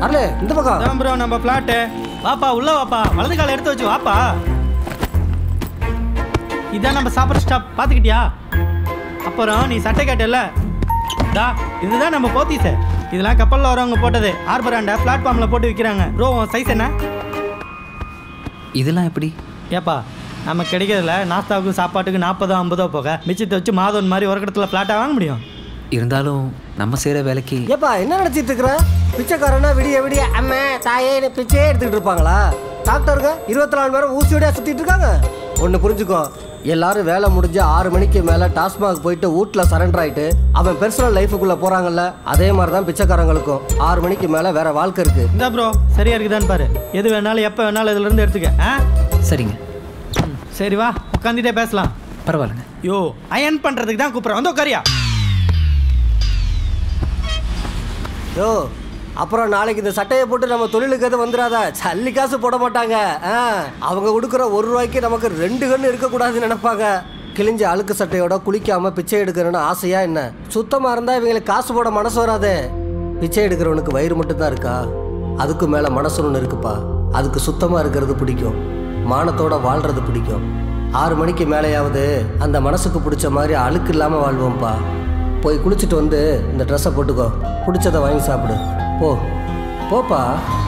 அருளே இந்த பக்கம் அதான் ப்ரோ நம்ம ஃப்ளாட்டு வாப்பா உள்ள வாப்பா வலது காலை எடுத்து வச்சு வாப்பா இதான் நம்ம சாப்பிட்ற ஸ்டாப் பார்த்துக்கிட்டியா அப்புறம் நீ சட்டை கேட்டல டா இதுதான் நம்ம போத்தீஸு இதெல்லாம் கப்பலில் வரவங்க போட்டது ஹார்பராண்ட பிளாட்ஃபார்மில் போட்டு விற்கிறாங்க ப்ரோ சைஸ் என்ன இதெல்லாம் எப்படி ஏப்பா நம்ம கிடைக்கிறதுல நாஸ்தாவுக்கு சாப்பாட்டுக்கு நாற்பதோ ஐம்பதோ போக மிச்சத்தை வச்சு மாதம் மாதிரி ஒரு இடத்துல ஃப்ளாட்டாக வாங்க முடியும் இருந்தாலும் நம்ம செய்கிற வேலைக்கு ஏப்பா என்ன நினைச்சிட்டு இருக்கிற பிச்சைக்காரனா விடிய விடிய அம்மா தாயே பிச்சையே எடுத்துக்கிட்டு இருப்பாங்களா டாக்டருங்க இருபத்தி நாலு நேரம் ஊசியோடய சுத்திட்டு இருக்காங்க ஒன்று புரிஞ்சுக்கோ எல்லாரும் வேலை முடிஞ்சு ஆறு மணிக்கு மேலே டாஸ்மாக் போயிட்டு வீட்டில் சரண்டர் ஆயிட்டு அவன் பர்சனல் லைஃபுக்குள்ளே போகிறாங்கல்ல அதே மாதிரி தான் பிச்சைக்காரங்களுக்கும் ஆறு மணிக்கு மேலே வேற வாழ்க்கை இருக்கு இந்த ப்ரோ சரியா இருக்குதான்னு பாரு எது வேணாலும் எப்போ வேணாலும் இதுலேருந்து எடுத்துக்க ஆ சரிங்க ம், சரி வா உட்காந்துட்டே பேசலாம் பரவாயில்லைங்க யோ அயன் பண்ணுறதுக்கு தான் கூப்பிட்றேன் வந்து உட்காரியா யோ அப்புறம் நாளைக்கு இந்த சட்டையை போட்டு நம்ம தொழிலுக்கு எதுவும் வந்துடாத சல்லி காசு போட மாட்டாங்க ஆ, அவங்க கொடுக்குற ஒரு ரூபாய்க்கு நமக்கு ரெண்டு கண்ணு இருக்கக்கூடாதுன்னு நினைப்பாங்க கிழிஞ்ச அழுக்கு சட்டையோட குளிக்காம பிச்சை எடுக்கணும்னு ஆசையா என்ன சுத்தமா இருந்தா இவங்களுக்கு காசு போட மனசு வராதே பிச்சை எடுக்கிறவனுக்கு வயிறு மட்டும்தான் இருக்கா அதுக்கு மேல மனசு ஒன்று இருக்குப்பா அதுக்கு சுத்தமா இருக்கிறது பிடிக்கும் மானத்தோட வாழ்றது பிடிக்கும் ஆறு மணிக்கு மேலேயாவது அந்த மனசுக்கு பிடிச்ச மாதிரி அழுக்கு இல்லாம வாழ்வோம்ப்பா போய் குளிச்சுட்டு வந்து இந்த ட்ரெஸ்ஸை போட்டுக்கோ பிடிச்சதை வாங்கி சாப்பிடு போ போப்பா